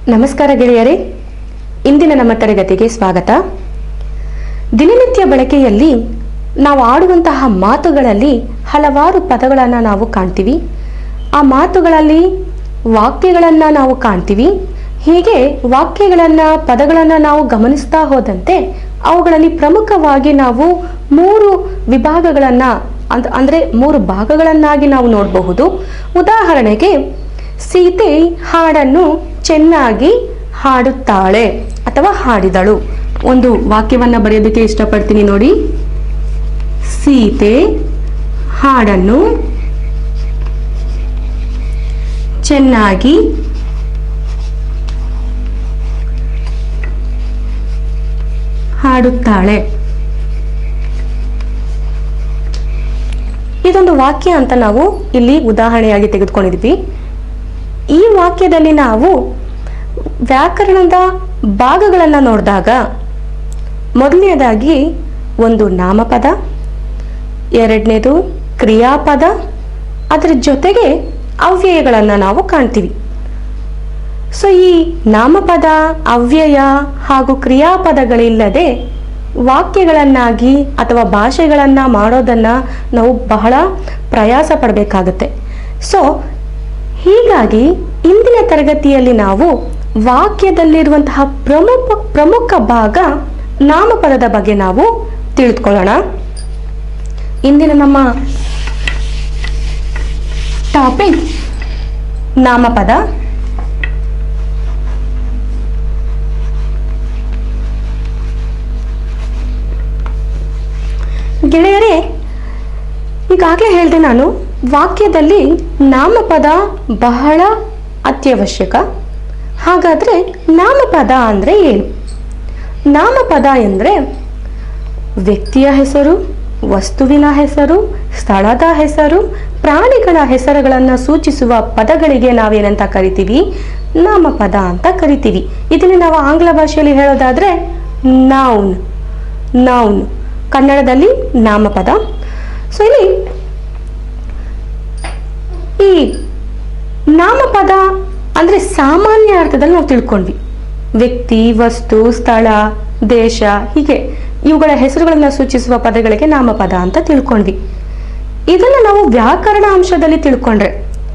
ನಮಸ್ಕಾರ ಗೆಳೆಯರೇ ಇಂದಿನ ನಮ್ಮ ತರಗತಿಗೆ ಸ್ವಾಗತ ದಿನನಿತ್ಯ ಬಳಕೆಯಲ್ಲಿ ನಾವು ಆಡುವಂತಹ ಮಾತುಗಳಲ್ಲಿ ಹಲವಾರು ಪದಗಳನ್ನು ನಾವು ಕಾಣ್ತೀವಿ ಆ ಮಾತುಗಳಲ್ಲಿ ವಾಕ್ಯಗಳನ್ನು ನಾವು ಕಾಣ್ತೀವಿ ಹೀಗೆ ವಾಕ್ಯಗಳನ್ನು ಪದಗಳನ್ನು ನಾವು ಗಮನಿಸ್ತಾ ಹೋದಂತೆ ಅವುಗಳಲ್ಲಿ ಪ್ರಮುಖವಾಗಿ ನಾವು ಮೂರು ವಿಭಾಗಗಳನ್ನು ಅಂತ ಅಂದರೆ ಮೂರು ಭಾಗಗಳನ್ನಾಗಿ ನಾವು ನೋಡಬಹುದು ಉದಾಹರಣೆಗೆ ಸೀತೆ ಹಾಡನ್ನು ಚೆನ್ನಾಗಿ ಹಾಡುತ್ತಾಳೆ ಅಥವಾ ಹಾಡಿದಳು ಒಂದು ವಾಕ್ಯವನ್ನ ಬರೆಯೋದಕ್ಕೆ ಇಷ್ಟಪಡ್ತೀನಿ ನೋಡಿ ಸೀತೆ ಹಾಡನ್ನು ಚೆನ್ನಾಗಿ ಹಾಡುತ್ತಾಳೆ ಇದೊಂದು ವಾಕ್ಯ ಅಂತ ನಾವು ಇಲ್ಲಿ ಉದಾಹರಣೆಯಾಗಿ ತೆಗೆದುಕೊಂಡಿದ್ವಿ ಈ ವಾಕ್ಯದಲ್ಲಿ ನಾವು ವ್ಯಾಕರಣದ ಭಾಗಗಳನ್ನು ನೋಡಿದಾಗ ಮೊದಲನೇದಾಗಿ ಒಂದು ನಾಮಪದ ಎರಡನೇದು ಕ್ರಿಯಾಪದ ಅದರ ಜೊತೆಗೆ ಅವ್ಯಯಗಳನ್ನು ನಾವು ಕಾಣ್ತೀವಿ ಸೊ ಈ ನಾಮಪದ ಅವ್ಯಯ ಹಾಗೂ ಕ್ರಿಯಾಪದಗಳಿಲ್ಲದೆ ವಾಕ್ಯಗಳನ್ನಾಗಿ ಅಥವಾ ಭಾಷೆಗಳನ್ನು ಮಾಡೋದನ್ನು ನಾವು ಬಹಳ ಪ್ರಯಾಸ ಪಡಬೇಕಾಗುತ್ತೆ ಸೊ ಹೀಗಾಗಿ ಇಂದಿನ ತರಗತಿಯಲ್ಲಿ ನಾವು ವಾಕ್ಯದಲ್ಲಿರುವಂತಹ ಪ್ರಮುಖ ಪ್ರಮುಖ ಭಾಗ ನಾಮಪದದ ಬಗ್ಗೆ ನಾವು ತಿಳಿದುಕೊಳ್ಳೋಣ ಇಂದಿನ ನಮ್ಮ ಟಾಪಿಕ್ ನಾಮಪದ ಗೆಳೆಯರೇ ಈಗಾಗಲೇ ಹೇಳಿದೆ ನಾನು ವಾಕ್ಯದಲ್ಲಿ ನಾಮಪದ ಬಹಳ ಅತ್ಯವಶ್ಯಕ ಹಾಗಾದರೆ ನಾಮಪದ ಅಂದರೆ ಏನು ನಾಮಪದ ಎಂದರೆ ವ್ಯಕ್ತಿಯ ಹೆಸರು ವಸ್ತುವಿನ ಹೆಸರು ಸ್ಥಳದ ಹೆಸರು ಪ್ರಾಣಿಗಳ ಹೆಸರುಗಳನ್ನು ಸೂಚಿಸುವ ಪದಗಳಿಗೆ ನಾವೇನಂತ ಕರಿತೀವಿ ನಾಮಪದ ಅಂತ ಕರಿತೀವಿ ಇದನ್ನು ನಾವು ಆಂಗ್ಲ ಭಾಷೆಯಲ್ಲಿ ಹೇಳೋದಾದ್ರೆ ನೌನ್ ನೌನ್ ಕನ್ನಡದಲ್ಲಿ ನಾಮಪದ ಸೊ ಇಲ್ಲಿ ಈ ನಾಮಪದ ಅಂದ್ರೆ ಸಾಮಾನ್ಯ ಅರ್ಥದಲ್ಲಿ ನಾವು ತಿಳ್ಕೊಂಡ್ವಿ ವ್ಯಕ್ತಿ ವಸ್ತು ಸ್ಥಳ ದೇಶ ಹೀಗೆ ಇವುಗಳ ಹೆಸರುಗಳನ್ನು ಸೂಚಿಸುವ ಪದಗಳಿಗೆ ನಾಮಪದ ಅಂತ ತಿಳ್ಕೊಂಡ್ವಿ ಇದನ್ನು ನಾವು ವ್ಯಾಕರಣ ಅಂಶದಲ್ಲಿ ತಿಳ್ಕೊಂಡ್ರೆ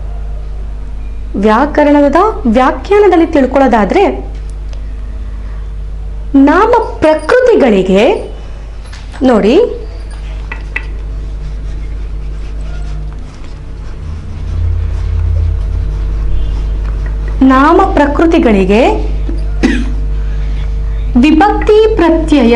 ವ್ಯಾಕರಣದ ವ್ಯಾಖ್ಯಾನದಲ್ಲಿ ತಿಳ್ಕೊಳ್ಳೋದಾದ್ರೆ ನಾಮ ಪ್ರಕೃತಿಗಳಿಗೆ ನೋಡಿ ನಾಮ ಪ್ರಕೃತಿಗಳಿಗೆ ವಿಭಕ್ತಿ ಪ್ರತ್ಯಯ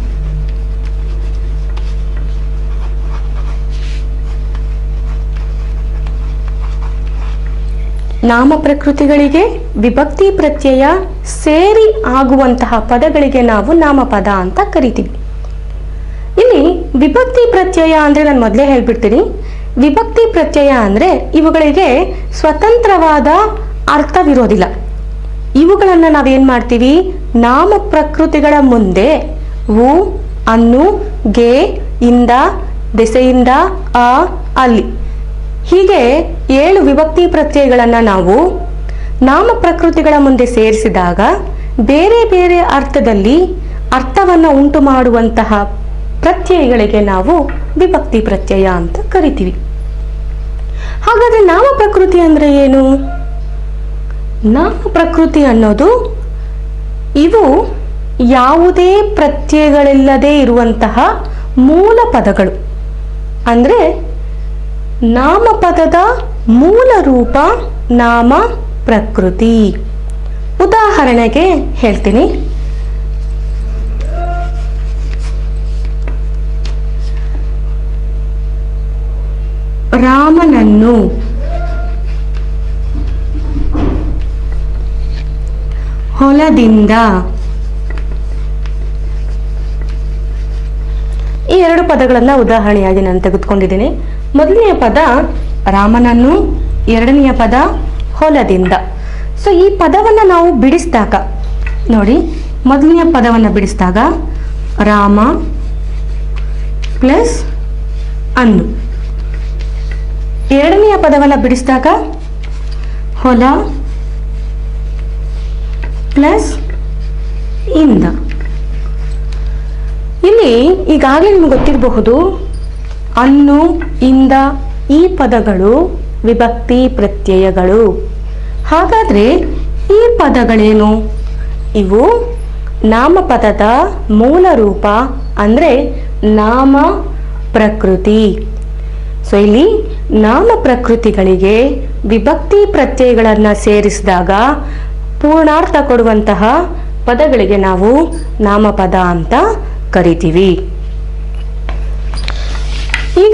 ನಾಮ ಪ್ರಕೃತಿಗಳಿಗೆ ವಿಭಕ್ತಿ ಪ್ರತ್ಯಯ ಸೇರಿ ಆಗುವಂತಹ ಪದಗಳಿಗೆ ನಾವು ನಾಮಪದ ಅಂತ ಕರಿತೀವಿ ಇಲ್ಲಿ ವಿಭಕ್ತಿ ಪ್ರತ್ಯಯ ಅಂದ್ರೆ ನಾನು ಮೊದಲೇ ಹೇಳ್ಬಿಡ್ತೀನಿ ವಿಭಕ್ತಿ ಪ್ರತ್ಯಯ ಅಂದ್ರೆ ಇವುಗಳಿಗೆ ಸ್ವತಂತ್ರವಾದ ಅರ್ಥವಿರೋದಿಲ್ಲ ಇವುಗಳನ್ನ ನಾವೇನ್ ಮಾಡ್ತೀವಿ ನಾಮ ಪ್ರಕೃತಿಗಳ ಮುಂದೆ ಉ ಅನ್ನು ಗೆ ಇಂದ ದೆಸೆಯಿಂದ ಅ ಅಲ್ಲಿ ಹೀಗೆ ಏಳು ವಿಭಕ್ತಿ ಪ್ರತ್ಯಯಗಳನ್ನ ನಾವು ನಾಮ ಪ್ರಕೃತಿಗಳ ಮುಂದೆ ಸೇರಿಸಿದಾಗ ಬೇರೆ ಬೇರೆ ಅರ್ಥದಲ್ಲಿ ಅರ್ಥವನ್ನ ಉಂಟು ಮಾಡುವಂತಹ ಪ್ರತ್ಯಯಗಳಿಗೆ ನಾವು ವಿಭಕ್ತಿ ಪ್ರತ್ಯಯ ಅಂತ ಕರಿತೀವಿ ಹಾಗಾದ್ರೆ ನಾಮ ಪ್ರಕೃತಿ ಅಂದ್ರೆ ಏನು ನಾಮ ಪ್ರಕೃತಿ ಅನ್ನೋದು ಇವು ಯಾವುದೇ ಪ್ರತ್ಯಯಗಳಿಲ್ಲದೆ ಇರುವಂತಹ ಮೂಲ ಪದಗಳು ಅಂದ್ರೆ ನಾಮಪದದ ಮೂಲ ರೂಪ ನಾಮ ಪ್ರಕೃತಿ ಉದಾಹರಣೆಗೆ ಹೇಳ್ತೀನಿ ರಾಮನನ್ನು ಹೊಲದಿಂದ ಈ ಎರಡು ಪದಗಳನ್ನ ಉದಾಹರಣೆಯಾಗಿ ನಾನು ತೆಗೆದುಕೊಂಡಿದ್ದೀನಿ ಮೊದಲನೆಯ ಪದ ರಾಮನನ್ನು ಎರಡನೆಯ ಪದ ಹೊಲದಿಂದ ಸೊ ಈ ಪದವನ್ನು ನಾವು ಬಿಡಿಸಿದಾಗ ನೋಡಿ ಮೊದಲನೆಯ ಪದವನ್ನು ಬಿಡಿಸಿದಾಗ ರಾಮ ಪ್ಲಸ್ ಅನ್ನು ಎರಡನೆಯ ಪದವನ್ನು ಬಿಡಿಸಿದಾಗ ಹೊಲ ಪ್ಲಸ್ ಇಂದ ಇಲ್ಲಿ ಈಗಾಗಲೇ ನಿಮ್ಗೆ ಗೊತ್ತಿರಬಹುದು ಅನ್ನು ಇಂದ ಈ ಪದಗಳು ವಿಭಕ್ತಿ ಪ್ರತ್ಯಯಗಳು ಹಾಗಾದ್ರೆ ಈ ಪದಗಳೇನು ಇವು ನಾಮಪದದ ಮೂಲ ರೂಪ ಅಂದ್ರೆ ನಾಮ ಪ್ರಕೃತಿ ಸೊ ಇಲ್ಲಿ ನಾಮ ಪ್ರಕೃತಿಗಳಿಗೆ ವಿಭಕ್ತಿ ಪ್ರತ್ಯಯಗಳನ್ನು ಸೇರಿಸಿದಾಗ ಪೂರ್ಣಾರ್ಥ ಕೊಡುವಂತಹ ಪದಗಳಿಗೆ ನಾವು ನಾಮಪದ ಅಂತ ಕರಿತೀವಿ ಈಗ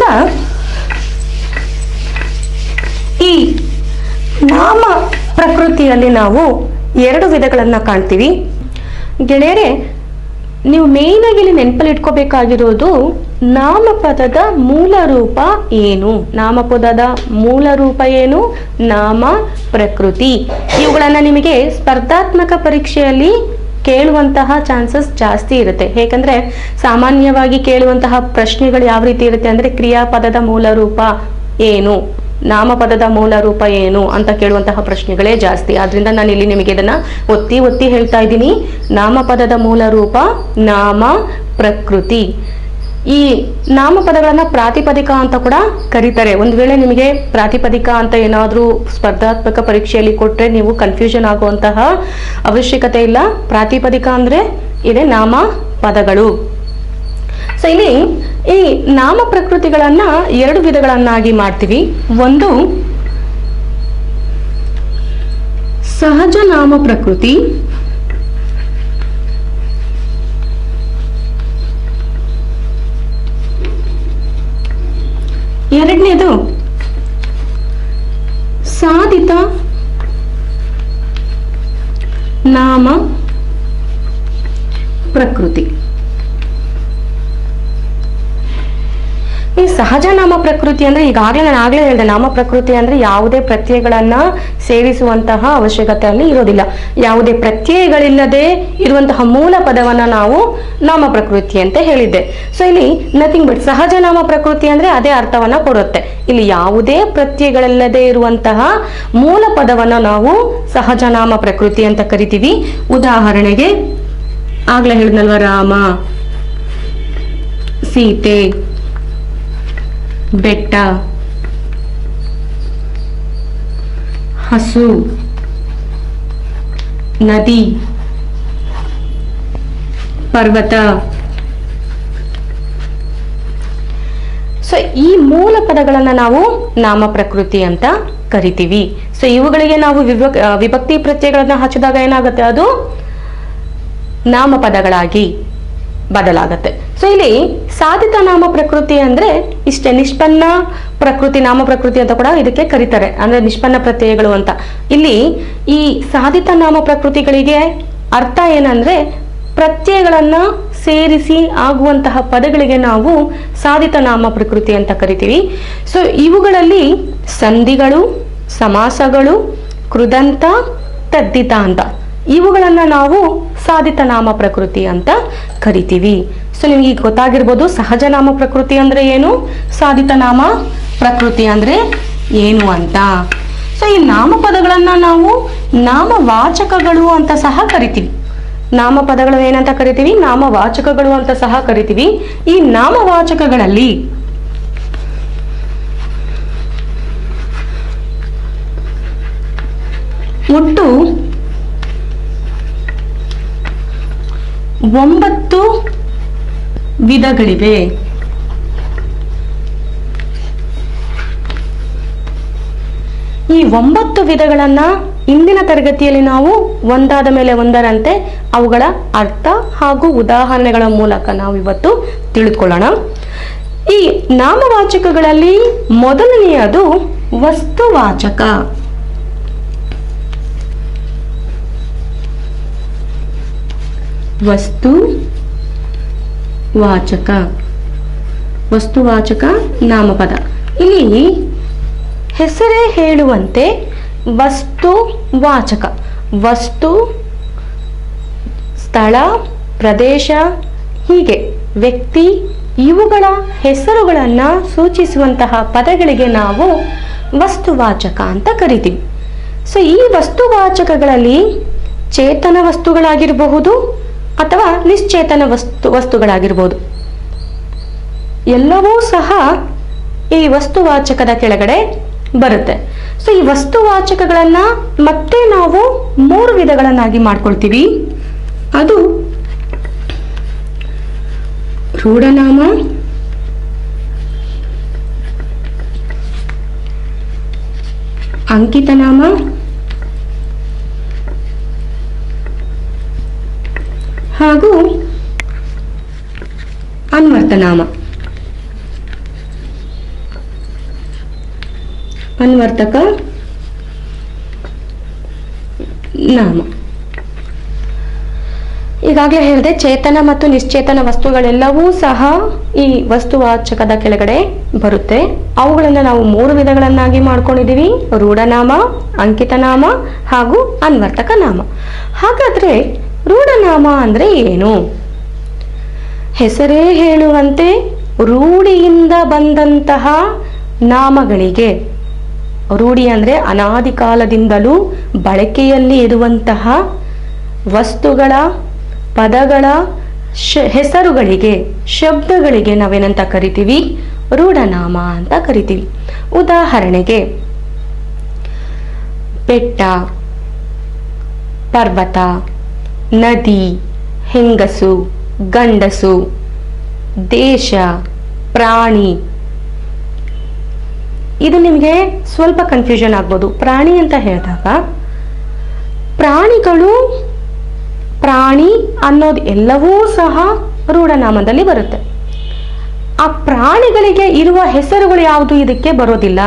ಈ ನಾಮ ಪ್ರಕೃತಿಯಲ್ಲಿ ನಾವು ಎರಡು ವಿಧಗಳನ್ನು ಕಾಣ್ತೀವಿ ಗೆಳೆಯರೆ ನೀವು ಮೇಯ್ನ್ ಆಗಿ ಇಲ್ಲಿ ನೆನಪಲ್ಲಿ ಇಟ್ಕೋಬೇಕಾಗಿರೋದು ನಾಮಪದದ ಮೂಲ ರೂಪ ಏನು ನಾಮಪದದ ಮೂಲ ರೂಪ ಏನು ನಾಮ ಪ್ರಕೃತಿ ಇವುಗಳನ್ನ ನಿಮಗೆ ಸ್ಪರ್ಧಾತ್ಮಕ ಪರೀಕ್ಷೆಯಲ್ಲಿ ಕೇಳುವಂತಹ ಚಾನ್ಸಸ್ ಜಾಸ್ತಿ ಇರುತ್ತೆ ಹೇಗಂದ್ರೆ ಸಾಮಾನ್ಯವಾಗಿ ಕೇಳುವಂತಹ ಪ್ರಶ್ನೆಗಳು ಯಾವ ರೀತಿ ಇರುತ್ತೆ ಅಂದ್ರೆ ಕ್ರಿಯಾಪದದ ಮೂಲ ರೂಪ ಏನು ನಾಮಪದದ ಮೂಲ ರೂಪ ಏನು ಅಂತ ಕೇಳುವಂತಹ ಪ್ರಶ್ನೆಗಳೇ ಜಾಸ್ತಿ ಆದ್ರಿಂದ ನಾನು ಇಲ್ಲಿ ನಿಮಗೆ ಇದನ್ನ ಒತ್ತಿ ಒತ್ತಿ ಹೇಳ್ತಾ ಇದ್ದೀನಿ ನಾಮಪದದ ಮೂಲ ರೂಪ ನಾಮ ಪ್ರಕೃತಿ ಈ ನಾಮಪದಗಳನ್ನ ಪ್ರಾತಿಪದಿಕ ಅಂತ ಕೂಡ ಕರೀತಾರೆ ಒಂದು ವೇಳೆ ನಿಮಗೆ ಪ್ರಾತಿಪದಿಕ ಅಂತ ಏನಾದ್ರೂ ಸ್ಪರ್ಧಾತ್ಮಕ ಪರೀಕ್ಷೆಯಲ್ಲಿ ಕೊಟ್ರೆ ನೀವು ಕನ್ಫ್ಯೂಷನ್ ಆಗುವಂತಹ ಅವಶ್ಯಕತೆ ಇಲ್ಲ ಪ್ರಾತಿಪದಿಕ ಅಂದ್ರೆ ಇದೆ ನಾಮ ಪದಗಳು ಸೊ ಇಲ್ಲಿ ಈ ನಾಮ ಪ್ರಕೃತಿಗಳನ್ನ ಎರಡು ವಿಧಗಳನ್ನಾಗಿ ಮಾಡ್ತೀವಿ ಒಂದು ಸಹಜ ನಾಮ ಪ್ರಕೃತಿ ಎರಡನೇದು ಸಾಧಿತ ನಾಮ ಪ್ರಕೃತಿ ಈ ಸಹಜ ನಾಮ ಪ್ರಕೃತಿ ಅಂದ್ರೆ ಈಗಾಗಲೇ ನಾನು ಆಗ್ಲೇ ಹೇಳಿದೆ ನಾಮ ಪ್ರಕೃತಿ ಅಂದ್ರೆ ಯಾವುದೇ ಪ್ರತ್ಯಯಗಳನ್ನ ಸೇರಿಸುವಂತಹ ಅವಶ್ಯಕತೆ ಅಲ್ಲಿ ಇರೋದಿಲ್ಲ ಯಾವುದೇ ಪ್ರತ್ಯಯಗಳಿಲ್ಲದೆ ಇರುವಂತಹ ಮೂಲ ಪದವನ್ನ ನಾವು ನಾಮ ಪ್ರಕೃತಿ ಅಂತ ಹೇಳಿದ್ದೆ ಸೊ ಇಲ್ಲಿ ನಥಿಂಗ್ ಬಟ್ ಸಹಜ ನಾಮ ಪ್ರಕೃತಿ ಅಂದ್ರೆ ಅದೇ ಅರ್ಥವನ್ನ ಕೊಡುತ್ತೆ ಇಲ್ಲಿ ಯಾವುದೇ ಪ್ರತ್ಯಯಗಳಿಲ್ಲದೆ ಇರುವಂತಹ ಮೂಲ ಪದವನ್ನ ನಾವು ಸಹಜ ನಾಮ ಪ್ರಕೃತಿ ಅಂತ ಕರಿತೀವಿ ಉದಾಹರಣೆಗೆ ಆಗ್ಲೇ ಹೇಳಿದ್ನಲ್ವ ರಾಮ ಸೀತೆ ಬೆಟ್ಟ ಹಸು ನದಿ ಪರ್ವತ ಸೊ ಈ ಮೂಲ ಪದಗಳನ್ನ ನಾವು ನಾಮ ಪ್ರಕೃತಿ ಅಂತ ಕರಿತೀವಿ ಸೊ ಇವುಗಳಿಗೆ ನಾವು ವಿಭಕ್ ಆ, ವಿಭಕ್ತಿ ಪ್ರತ್ಯಯಗಳನ್ನ ಹಚ್ಚಿದಾಗ ಏನಾಗುತ್ತೆ ಅದು ನಾಮಪದಗಳಾಗಿ ಬದಲಾಗತ್ತೆ ಸೊ ಇಲ್ಲಿ ಸಾಧಿತ ನಾಮ ಪ್ರಕೃತಿ ಅಂದ್ರೆ ಇಷ್ಟೇ ನಿಷ್ಪನ್ನ ಪ್ರಕೃತಿ ನಾಮ ಪ್ರಕೃತಿ ಅಂತ ಕೂಡ ಇದಕ್ಕೆ ಕರೀತಾರೆ ಅಂದ್ರೆ ನಿಷ್ಪನ್ನ ಪ್ರತ್ಯಯಗಳು ಅಂತ ಇಲ್ಲಿ ಈ ಸಾಧಿತ ನಾಮ ಪ್ರಕೃತಿಗಳಿಗೆ ಅರ್ಥ ಏನಂದ್ರೆ ಪ್ರತ್ಯಯಗಳನ್ನ ಸೇರಿಸಿ ಆಗುವಂತಹ ಪದಗಳಿಗೆ ನಾವು ಸಾಧಿತ ನಾಮ ಪ್ರಕೃತಿ ಅಂತ ಕರಿತೀವಿ ಸೊ ಇವುಗಳಲ್ಲಿ ಸಂಧಿಗಳು ಸಮಾಸಗಳು ಕೃದಂತ ತದ್ದಿತ ಅಂತ ಇವುಗಳನ್ನ ನಾವು ಸಾಧಿತ ನಾಮ ಪ್ರಕೃತಿ ಅಂತ ಕರಿತೀವಿ ಸೊ ನಿಮ್ಗೆ ಈಗ ಗೊತ್ತಾಗಿರ್ಬೋದು ಸಹಜ ನಾಮ ಪ್ರಕೃತಿ ಅಂದ್ರೆ ಏನು ಸಾಧಿತ ನಾಮ ಪ್ರಕೃತಿ ಅಂದ್ರೆ ಏನು ಅಂತ ಸೊ ಈ ನಾಮಪದಗಳನ್ನ ನಾವು ನಾಮವಾಚಕಗಳು ಅಂತ ಸಹ ಕರಿತೀವಿ ನಾಮಪದಗಳು ಏನಂತ ಕರಿತೀವಿ ನಾಮವಾಚಕಗಳು ಅಂತ ಸಹ ಕರಿತೀವಿ ಈ ನಾಮವಾಚಕಗಳಲ್ಲಿ ಒಟ್ಟು ಒಂಬತ್ತು ವಿಧಗಳಿವೆ ಈ ಒಂಬತ್ತು ವಿಧಗಳನ್ನ ಇಂದಿನ ತರಗತಿಯಲ್ಲಿ ನಾವು ಒಂದಾದ ಮೇಲೆ ಒಂದರಂತೆ ಅವುಗಳ ಅರ್ಥ ಹಾಗೂ ಉದಾಹರಣೆಗಳ ಮೂಲಕ ನಾವು ಇವತ್ತು ತಿಳಿದುಕೊಳ್ಳೋಣ ಈ ನಾಮವಾಚಕಗಳಲ್ಲಿ ಮೊದಲನೆಯದು ವಸ್ತುವಾಚಕ ವಸ್ತು ವಾಚಕ ವಸ್ತುವಾಚಕ ನಾಮಪದ ಇಲ್ಲಿ ಹೆಸರೇ ಹೇಳುವಂತೆ ವಸ್ತು ವಾಚಕ ವಸ್ತು ಸ್ಥಳ ಪ್ರದೇಶ ಹೀಗೆ ವ್ಯಕ್ತಿ ಇವುಗಳ ಹೆಸರುಗಳನ್ನ ಸೂಚಿಸುವಂತಹ ಪದಗಳಿಗೆ ನಾವು ವಸ್ತುವಾಚಕ ಅಂತ ಕರಿತೀವಿ ಸೊ ಈ ವಸ್ತುವಾಚಕಗಳಲ್ಲಿ ಚೇತನ ವಸ್ತುಗಳಾಗಿರಬಹುದು ಅಥವಾ ನಿಶ್ಚೇತನ ವಸ್ತು ವಸ್ತುಗಳಾಗಿರ್ಬೋದು ಎಲ್ಲವೂ ಸಹ ಈ ವಸ್ತುವಾಚಕದ ಕೆಳಗಡೆ ಬರುತ್ತೆ ಸೊ ಈ ವಸ್ತುವಾಚಕಗಳನ್ನ ಮತ್ತೆ ನಾವು ಮೂರು ವಿಧಗಳನ್ನಾಗಿ ಮಾಡ್ಕೊಳ್ತೀವಿ ಅದು ರೂಢನಾಮ ಅಂಕಿತನಾಮ ಹಾಗೂ ಅನ್ವರ್ತನಾಮ ಅನ್ವರ್ತಕ ನಾಮ ಈಗಾಗಲೇ ಹೇಳಿದೆ ಚೇತನ ಮತ್ತು ನಿಶ್ಚೇತನ ವಸ್ತುಗಳೆಲ್ಲವೂ ಸಹ ಈ ವಸ್ತುವಾಚಕದ ಕೆಳಗಡೆ ಬರುತ್ತೆ ಅವುಗಳನ್ನು ನಾವು ಮೂರು ವಿಧಗಳನ್ನಾಗಿ ಮಾಡ್ಕೊಂಡಿದ್ದೀವಿ ರೂಢನಾಮ ಅಂಕಿತನಾಮ ಹಾಗೂ ಅನ್ವರ್ತಕ ನಾಮ ಹಾಗಾದ್ರೆ ರೂಢನಾಮ ಅಂದ್ರೆ ಏನು ಹೆಸರೇ ಹೇಳುವಂತೆ ರೂಢಿಯಿಂದ ಬಂದಂತಹ ನಾಮಗಳಿಗೆ ರೂಢಿ ಅಂದ್ರೆ ಅನಾದಿ ಕಾಲದಿಂದಲೂ ಬಳಕೆಯಲ್ಲಿ ಇರುವಂತಹ ವಸ್ತುಗಳ ಪದಗಳ ಶ ಹೆಸರುಗಳಿಗೆ ಶಬ್ದಗಳಿಗೆ ನಾವೇನಂತ ಕರಿತೀವಿ ರೂಢನಾಮ ಅಂತ ಕರಿತೀವಿ ಉದಾಹರಣೆಗೆ ಬೆಟ್ಟ ಪರ್ವತ ನದಿ ಹೆಂಗಸು ಗಂಡಸು ದೇಶ ಪ್ರಾಣಿ ಇದು ನಿಮಗೆ ಸ್ವಲ್ಪ ಕನ್ಫ್ಯೂಷನ್ ಆಗ್ಬೋದು ಪ್ರಾಣಿ ಅಂತ ಹೇಳಿದಾಗ ಪ್ರಾಣಿಗಳು ಪ್ರಾಣಿ ಅನ್ನೋದು ಎಲ್ಲವೂ ಸಹ ರೂಢನಾಮದಲ್ಲಿ ಬರುತ್ತೆ ಆ ಪ್ರಾಣಿಗಳಿಗೆ ಇರುವ ಹೆಸರುಗಳು ಯಾವುದು ಇದಕ್ಕೆ ಬರೋದಿಲ್ಲ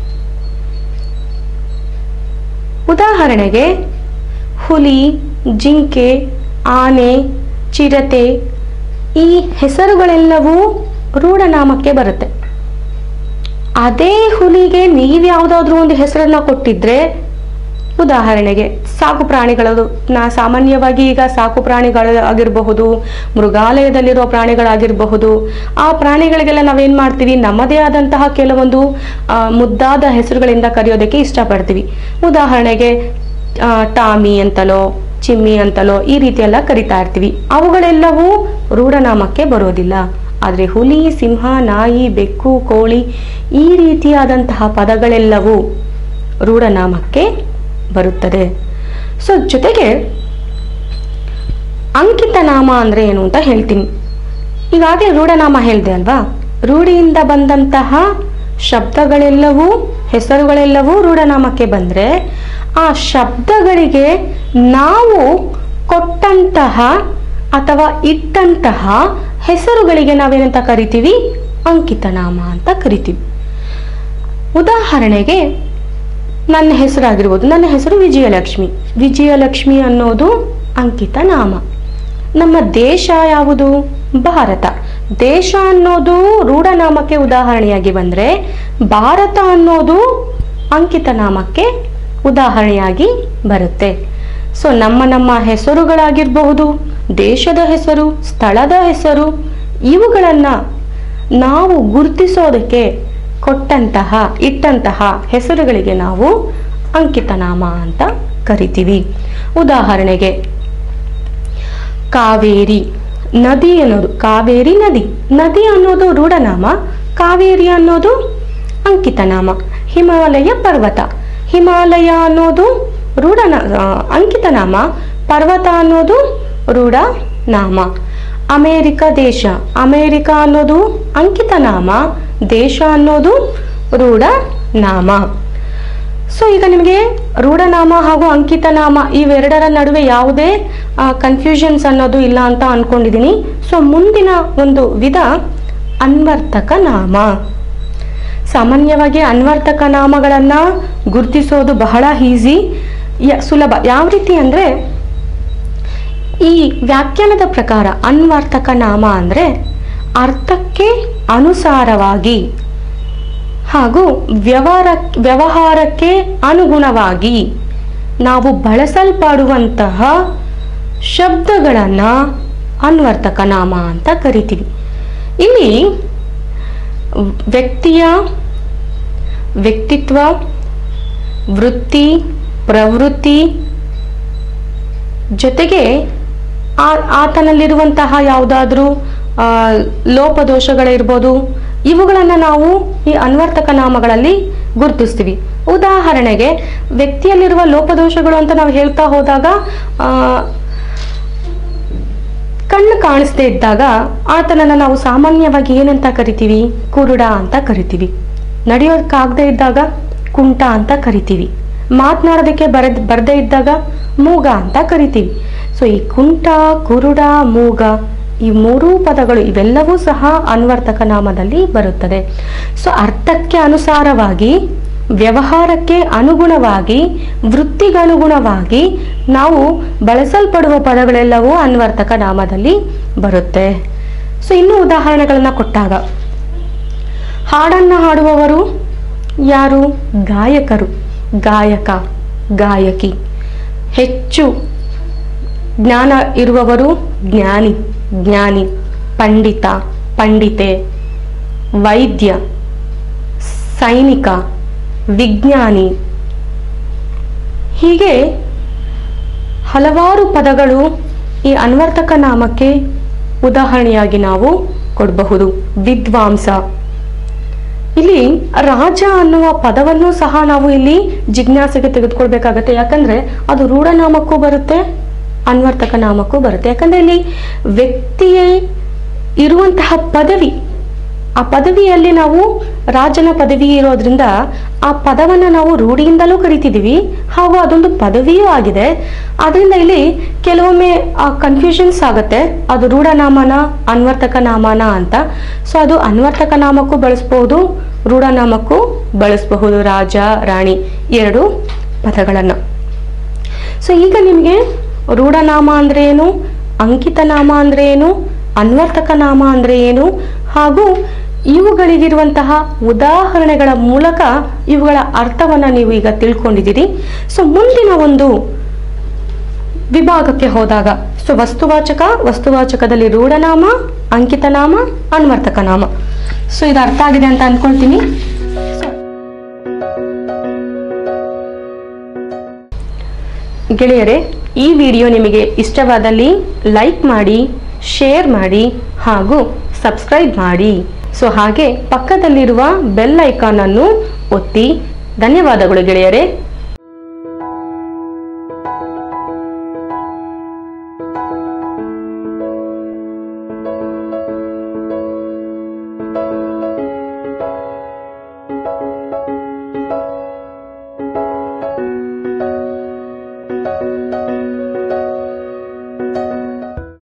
ಉದಾಹರಣೆಗೆ ಹುಲಿ ಜಿಂಕೆ ಆನೆ ಚಿರತೆ ಈ ಹೆಸರುಗಳೆಲ್ಲವೂ ರೂಢನಾಮಕ್ಕೆ ಬರುತ್ತೆ ಅದೇ ಹುಲಿಗೆ ನೀವು ಯಾವುದಾದ್ರೂ ಒಂದು ಹೆಸರನ್ನ ಕೊಟ್ಟಿದ್ರೆ ಉದಾಹರಣೆಗೆ ಸಾಕು ಪ್ರಾಣಿಗಳದು ನಾ ಸಾಮಾನ್ಯವಾಗಿ ಈಗ ಸಾಕು ಪ್ರಾಣಿಗಳು ಆಗಿರಬಹುದು ಮೃಗಾಲಯದಲ್ಲಿರೋ ಪ್ರಾಣಿಗಳಾಗಿರಬಹುದು ಆ ಪ್ರಾಣಿಗಳಿಗೆಲ್ಲ ನಾವೇನ್ ಮಾಡ್ತೀವಿ ನಮ್ಮದೇ ಆದಂತಹ ಕೆಲವೊಂದು ಆ, ಮುದ್ದಾದ ಹೆಸರುಗಳಿಂದ ಕರೆಯೋದಕ್ಕೆ ಇಷ್ಟಪಡ್ತೀವಿ ಉದಾಹರಣೆಗೆ ಆ, ಟಾಮಿ ಅಂತಲೋ ಚಿಮ್ಮಿ ಅಂತಲೋ ಈ ರೀತಿ ಎಲ್ಲ ಕರಿತಾ ಇರ್ತೀವಿ ಅವುಗಳೆಲ್ಲವೂ ರೂಢನಾಮಕ್ಕೆ ಬರೋದಿಲ್ಲ ಆದರೆ ಹುಲಿ ಸಿಂಹ ನಾಯಿ ಬೆಕ್ಕು ಕೋಳಿ ಈ ರೀತಿಯಾದಂತಹ ಪದಗಳೆಲ್ಲವೂ ರೂಢನಾಮಕ್ಕೆ ಬರುತ್ತದೆ ಸೊ ಜೊತೆಗೆ ಅಂಕಿತ ನಾಮ ಅಂದ್ರೆ ಏನು ಅಂತ ಹೇಳ್ತೀನಿ ಈಗಾಗಲೇ ರೂಢನಾಮ ಹೇಳಿದೆ ಅಲ್ವಾ ರೂಢಿಯಿಂದ ಬಂದಂತಹ ಶಬ್ದಗಳೆಲ್ಲವೂ ಹೆಸರುಗಳೆಲ್ಲವೂ ರೂಢನಾಮಕ್ಕೆ ಬಂದ್ರೆ ಆ ಶಬ್ದಗಳಿಗೆ ನಾವು ಕೊಟ್ಟಂತಹ ಅಥವಾ ಇಟ್ಟಂತಹ ಹೆಸರುಗಳಿಗೆ ನಾವೇನಂತ ಕರಿತೀವಿ ಅಂಕಿತನಾಮ ಅಂತ ಕರಿತೀವಿ ಉದಾಹರಣೆಗೆ ನನ್ನ ಹೆಸರಾಗಿರ್ಬೋದು ನನ್ನ ಹೆಸರು ವಿಜಯಲಕ್ಷ್ಮಿ ವಿಜಯಲಕ್ಷ್ಮಿ ಅನ್ನೋದು ಅಂಕಿತ ನಾಮ ನಮ್ಮ ದೇಶ ಯಾವುದು ಭಾರತ ದೇಶ ಅನ್ನೋದು ರೂಢನಾಮಕ್ಕೆ ಉದಾಹರಣೆಯಾಗಿ ಬಂದ್ರೆ ಭಾರತ ಅನ್ನೋದು ಅಂಕಿತ ನಾಮಕ್ಕೆ ಉದಾಹರಣೆಯಾಗಿ ಬರುತ್ತೆ ಸೊ ನಮ್ಮ ನಮ್ಮ ಹೆಸರುಗಳಾಗಿರಬಹುದು ದೇಶದ ಹೆಸರು ಸ್ಥಳದ ಹೆಸರು ಇವುಗಳನ್ನ ನಾವು ಗುರುತಿಸೋದಕ್ಕೆ ಕೊಟ್ಟಂತಹ ಇಟ್ಟಂತಹ ಹೆಸರುಗಳಿಗೆ ನಾವು ಅಂಕಿತನಾಮ ಅಂತ ಕರಿತೀವಿ ಉದಾಹರಣೆಗೆ ಕಾವೇರಿ ನದಿ ಅನ್ನೋದು ಕಾವೇರಿ ನದಿ ನದಿ ಅನ್ನೋದು ರೂಢನಾಮ ಕಾವೇರಿ ಅನ್ನೋದು ಅಂಕಿತನಾಮ ಹಿಮಾಲಯ ಪರ್ವತ ಹಿಮಾಲಯ ಅನ್ನೋದು ರೂಢನ ಆ, ಅಂಕಿತನಾಮ ಪರ್ವತ ಅನ್ನೋದು ರೂಢ ನಾಮ ಅಮೇರಿಕ ದೇಶ ಅಮೇರಿಕ ಅನ್ನೋದು ಅಂಕಿತ ನಾಮ ದೇಶ ಅನ್ನೋದು ರೂಢ ನಾಮ ಸೊ ಈಗ ನಿಮಗೆ ರೂಢನಾಮ ಹಾಗೂ ಅಂಕಿತ ನಾಮ ಇವೆರಡರ ನಡುವೆ ಯಾವುದೇ ಕನ್ಫ್ಯೂಷನ್ಸ್ ಅನ್ನೋದು ಇಲ್ಲ ಅಂತ ಅನ್ಕೊಂಡಿದ್ದೀನಿ ಸೊ ಮುಂದಿನ ಒಂದು ವಿಧ ಅನ್ವರ್ತಕ ನಾಮ ಸಾಮಾನ್ಯವಾಗಿ ಅನ್ವರ್ತಕ ನಾಮಗಳನ್ನ ಗುರುತಿಸೋದು ಬಹಳ ಈಸಿ ಸುಲಭ ಯಾವ ರೀತಿ ಅಂದ್ರೆ ಈ ವ್ಯಾಖ್ಯಾನದ ಪ್ರಕಾರ ಅನ್ವರ್ತಕ ನಾಮ ಅಂದ್ರೆ ಅರ್ಥಕ್ಕೆ ಅನುಸಾರವಾಗಿ ಹಾಗೂ ವ್ಯವಹಾರ ವ್ಯವಹಾರಕ್ಕೆ ಅನುಗುಣವಾಗಿ ನಾವು ಬಳಸಲ್ಪಡುವಂತಹ ಶಬ್ದಗಳನ್ನು ಅನ್ವರ್ತಕ ನಾಮ ಅಂತ ಕರಿತೀವಿ ಇಲ್ಲಿ ವ್ಯಕ್ತಿಯ ವ್ಯಕ್ತಿತ್ವ ವೃತ್ತಿ ಪ್ರವೃತ್ತಿ ಜೊತೆಗೆ ಆ ಆತನಲ್ಲಿರುವಂತಹ ಯಾವುದಾದ್ರೂ ಆ, ಲೋಪದೋಷಗಳಿರ್ಬೋದು ಇವುಗಳನ್ನು ನಾವು ಈ ಅನ್ವರ್ತಕ ನಾಮಗಳಲ್ಲಿ ಗುರುತಿಸ್ತೀವಿ ಉದಾಹರಣೆಗೆ ವ್ಯಕ್ತಿಯಲ್ಲಿರುವ ಲೋಪದೋಷಗಳು ಅಂತ ನಾವು ಹೇಳ್ತಾ ಹೋದಾಗ ಆ, ಕಣ್ಣು ಕಾಣಿಸ್ದೇ ಇದ್ದಾಗ ಆತನನ್ನ ನಾವು ಸಾಮಾನ್ಯವಾಗಿ ಏನಂತ ಕರಿತೀವಿ ಕುರುಡ ಅಂತ ಕರಿತೀವಿ ನಡೆಯೋಕ್ಕಾಗದೇ ಇದ್ದಾಗ ಕುಂಟ ಅಂತ ಕರಿತೀವಿ ಮಾತನಾಡೋದಕ್ಕೆ ಬರದ್ ಬರದೇ ಇದ್ದಾಗ ಮೂಗ ಅಂತ ಕರಿತೀವಿ ಸೊ ಈ ಕುಂಟ ಕುರುಡ ಮೂಗ ಈ ಮೂರೂ ಪದಗಳು ಇವೆಲ್ಲವೂ ಸಹ ಅನ್ವರ್ತಕ ನಾಮದಲ್ಲಿ ಬರುತ್ತದೆ ಸೊ ಅರ್ಥಕ್ಕೆ ಅನುಸಾರವಾಗಿ ವ್ಯವಹಾರಕ್ಕೆ ಅನುಗುಣವಾಗಿ ವೃತ್ತಿಗನುಗುಣವಾಗಿ ನಾವು ಬಳಸಲ್ಪಡುವ ಪದಗಳೆಲ್ಲವೂ ಅನ್ವರ್ತಕ ನಾಮದಲ್ಲಿ ಬರುತ್ತೆ ಸೊ ಇನ್ನು ಉದಾಹರಣೆಗಳನ್ನ ಕೊಟ್ಟಾಗ ಹಾಡನ್ನು ಹಾಡುವವರು ಯಾರು ಗಾಯಕರು ಗಾಯಕ ಗಾಯಕಿ ಹೆಚ್ಚು ಜ್ಞಾನ ಇರುವವರು ಜ್ಞಾನಿ ಜ್ಞಾನಿ ಪಂಡಿತ ಪಂಡಿತೆ ವೈದ್ಯ ಸೈನಿಕ ವಿಜ್ಞಾನಿ ಹೀಗೆ ಹಲವಾರು ಪದಗಳು ಈ ಅನ್ವರ್ತಕ ನಾಮಕ್ಕೆ ಉದಾಹರಣೆಯಾಗಿ ನಾವು ಕೊಡಬಹುದು ವಿದ್ವಾಂಸ ಇಲ್ಲಿ ರಾಜ ಅನ್ನುವ ಪದವನ್ನು ಸಹ ನಾವು ಇಲ್ಲಿ ಜಿಜ್ಞಾಸೆಗೆ ತೆಗೆದುಕೊಳ್ಬೇಕಾಗತ್ತೆ ಯಾಕಂದ್ರೆ ಅದು ರೂಢನಾಮಕ್ಕೂ ಬರುತ್ತೆ ಅನ್ವರ್ತಕ ನಾಮಕ್ಕೂ ಬರುತ್ತೆ ಯಾಕಂದ್ರೆ ಇಲ್ಲಿ ವ್ಯಕ್ತಿಯೇ ಇರುವಂತಹ ಪದವಿ ಆ ಪದವಿಯಲ್ಲಿ ನಾವು ರಾಜನ ಪದವಿ ಇರೋದ್ರಿಂದ ಆ ಪದವನ್ನು ನಾವು ರೂಢಿಯಿಂದಲೂ ಕರಿತಿದ್ದೀವಿ ಹಾಗೂ ಅದೊಂದು ಪದವಿಯೂ ಆಗಿದೆ ಆದ್ರಿಂದ ಇಲ್ಲಿ ಕೆಲವೊಮ್ಮೆ ಕನ್ಫ್ಯೂಷನ್ಸ್ ಆಗುತ್ತೆ ಅದು ರೂಢನಾಮನ ಅನ್ವರ್ತಕ ನಾಮನ ಅಂತ ಸೊ ಅದು ಅನ್ವರ್ತಕ ನಾಮಕ್ಕೂ ಬಳಸ್ಬಹುದು ರೂಢನಾಮಕ್ಕೂ ಬಳಸಬಹುದು ರಾಜ ರಾಣಿ ಎರಡು ಪದಗಳನ್ನು ಸೊ ಈಗ ನಿಮಗೆ ರೂಢನಾಮ ಅಂದ್ರೆ ಏನು ಅಂಕಿತ ನಾಮ ಅಂದ್ರೆ ಏನು ಅನ್ವರ್ತಕ ನಾಮ ಅಂದ್ರೆ ಏನು ಹಾಗೂ ಇವುಗಳಿಗಿರುವಂತಹ ಉದಾಹರಣೆಗಳ ಮೂಲಕ ಇವುಗಳ ಅರ್ಥವನ್ನ ನೀವು ಈಗ ತಿಳ್ಕೊಂಡಿದ್ದೀರಿ ಸೊ ಮುಂದಿನ ಒಂದು ವಿಭಾಗಕ್ಕೆ ಹೋದಾಗ ಸೊ ವಸ್ತುವಾಚಕ ವಸ್ತುವಾಚಕದಲ್ಲಿ ರೂಢನಾಮ ಅಂಕಿತ ನಾಮ ಅನ್ವರ್ತಕ ನಾಮ ಸೊ ಇದು ಅರ್ಥ ಆಗಿದೆ ಅಂತ ಅನ್ಕೊಳ್ತೀನಿ ಗೆಳೆಯರೇ ಈ ವಿಡಿಯೋ ನಿಮಗೆ ಇಷ್ಟವಾದಲ್ಲಿ ಲೈಕ್ ಮಾಡಿ ಶೇರ್ ಮಾಡಿ ಹಾಗೂ ಸಬ್ಸ್ಕ್ರೈಬ್ ಮಾಡಿ ಸೊ ಹಾಗೆ ಪಕ್ಕದಲ್ಲಿರುವ ಬೆಲ್ ಐಕಾನ್ ಅನ್ನು ಒತ್ತಿ ಧನ್ಯವಾದಗಳು ಗೆಳೆಯರೇ